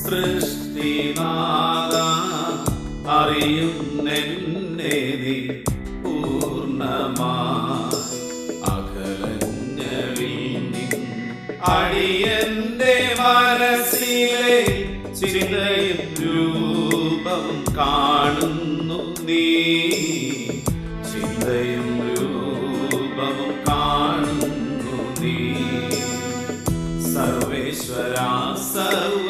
സൃഷ്ടിനാഥ അറിയുന്നെന്നെ നീ പൂർണ്ണമായി അകലങ്ങളിൽ നിൻ അടിയന്റെ മനസ്സിലെ ചിന്തയും രൂപം കാണുന്നു നീ ചിന്തയും രൂപവും കാണുന്നു നീ സർവേശ്വര സർവ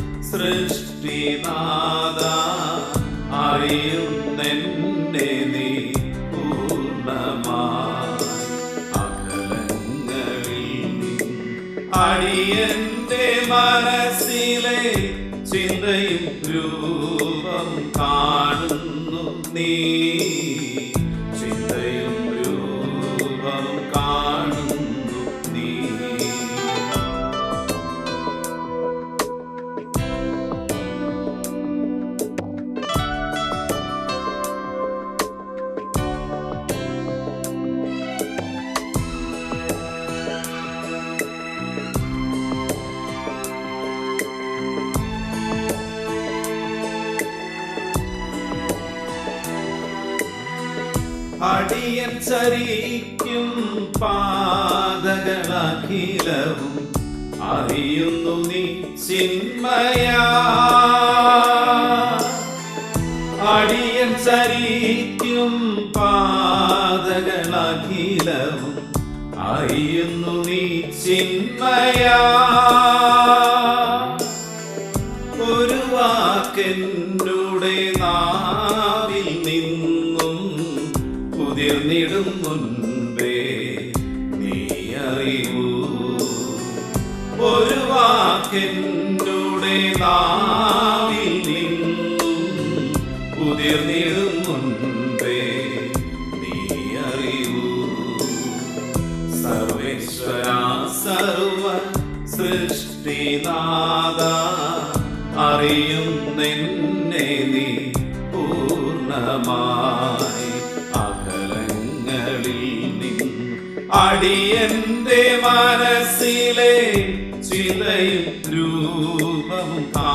സൃഷ്ടിനാഥ അറിയുന്നെന്നെ നീ പൂർണ്ണമായി അകലങ്ങളിൽ നിൻ അടിയന്റെ മനസ്സിലെ ചിന്തയും രൂപം കാണുന്നു നീ ചിന്തയും രൂപം കാണുന്നു നീ അടിയൻ ചരിക്കും പാതകളഖിലവും അറിയുന്നു നീ ചിന്മയ അടിയൻ ചരിക്കും പാതകളഖിലവും അറിയുന്നു നീ ചിന്മയ ഒരു വാക്കെന്നുടെ നാവിൽ നിന്നും കുതിർന്നിടും മുൻപേ നീ അറിവൂ ഒരു വാക്കെന്നുടെ നാവിൽ നിന്നും കുതിർന്നിടും മുൻപേ നീ അറിവൂ സർവേശ്വര സർവ സൃഷ്ടിനാഥ അറിയുന്നെന്നെ നീ പൂർണ്ണമായി അകലങ്ങളിൽ നിന്നും അടിയന്റെ മനസ്സിലെ ചിതയും രൂപവും കാ